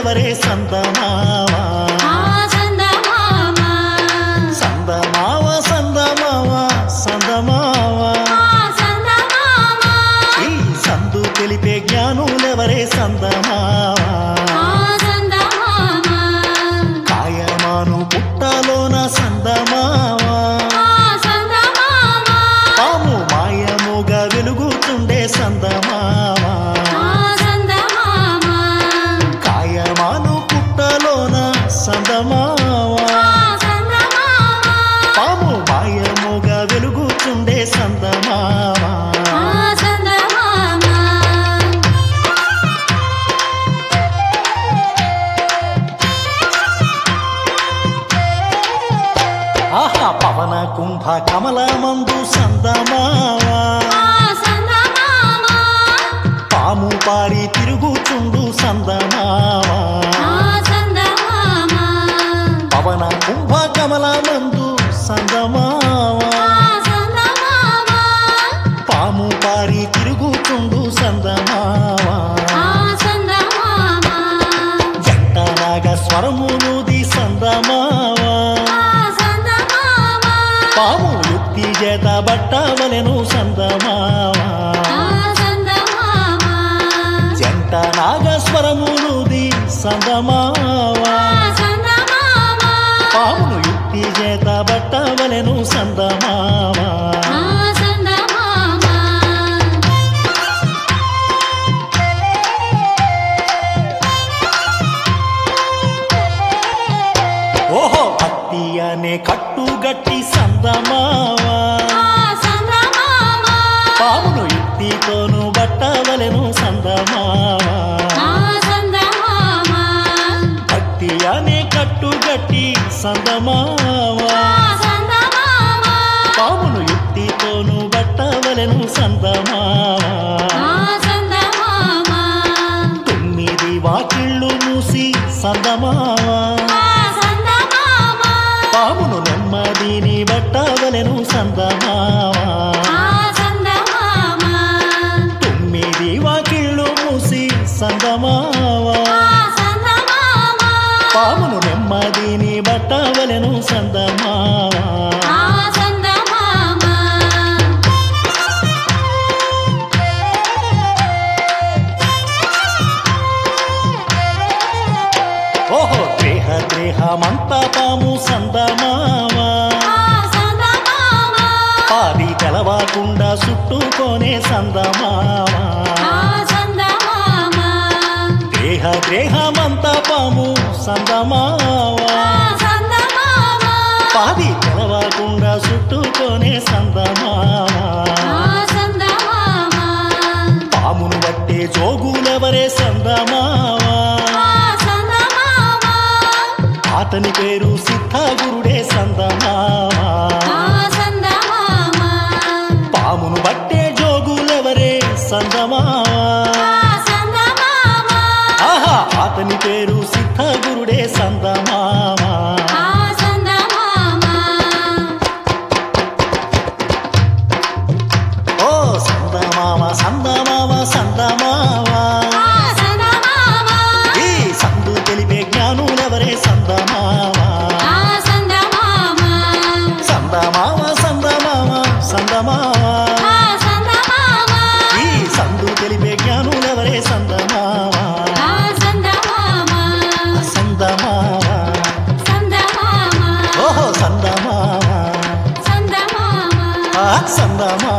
ఎవరే సందమావా ఆ సందమామ సందమావ సందమావ సందమావ ఆ సందమామ ఈ సందు తెలిపే జ్ఞానులెవరే సందమావ ఆ సందమామ కాయమాను పుట్టలోన సందమావ ఆ సందమామ పాము మాయముగా వెలుగుతుండే సందమావ ఆ సందమామ కాయమాను పుట్టలోన సందమావ ఆ సందమామ పాము మాయముగా వెలుగుతుండే సందమావ ఆ సందమామ ఆహా పవన కుంభ కమల మందు సందమావా ఆ సందమామ పాము పారి తిరుగుచుండు సందమావా ఆ సందమామ పవన కుంభ కమల మందు సందమావా ఆ సందమామ పాము పారి తిరుగుచుండు సందమావా ఆ సందమామ జంట నాగ స్వరములుది సందమావా ఆ సందమామ పాము యుక్తి చేత బట్టవలెను సందమావా ఆ సందమామ జంట నాగస్వరములుది సందమావా ఆ సందమామ పామును యుక్తి చేత బట్టవలెను సందమావా ఆ సందమామ ఓహో కత్తి అనే కట్టుగట్టి సందమావా ఆ సందమామ పామును యుక్తితోను బట్టవలెను సందమావా ఆ సందమామ కత్తి అనే కట్టుగట్టి సందమావా ఆ సందమామ పామును యుక్తితోను బట్టవలెను సందమావా ఆ సందమామ తొమ్మిది వాకిళ్ళు మూసి సందమావా ఆ సందమామ పామును నెమ్మదిని బట్టవలెను సందమావా ఆ సందమామ తొమ్మిది వాకిళ్ళు మూసి సందమావా ఆ సందమామ పామును నెమ్మదిని బట్టవలెను సందమావా ఆ సందమామ ఓహో దేహ దేహమంత పాము సందమావా ఆ సందమామ పాది తెలవకుండా చుట్టుకొనే సందమావా ఆ సందమామ దేహ దేహమంత పాము సందమావా ఆ సందమామ పాది తెలవకుండా చుట్టుకొనే సందమావా ఆ సందమామ పామును బట్టే జోగులెవరే సందమావా ఆ సందమామ అతని పేరు సిద్ధగురుడే సందమావా ఆ సందమామ పామును బట్టే జోగులెవరే సందమావా ఆ సందమామ ఆహా అతని పేరు సిద్ధగురుడే సందమావా ఆ సందమామ ఓ సందమావ సందమావ సందమావా ఆ సందమామ ఈ సందు తెలిపే జ్ఞానులెవరే సందమావా ఆ సందమామ సందమావ సందమావ సందమావా ఆ సందమామ ఈ సందు తెలిపే జ్ఞానులెవరే సందమావా ఆ సందమామ సందమావా సందమామ ఓహో సందమావా సందమామ ఆ సందమావా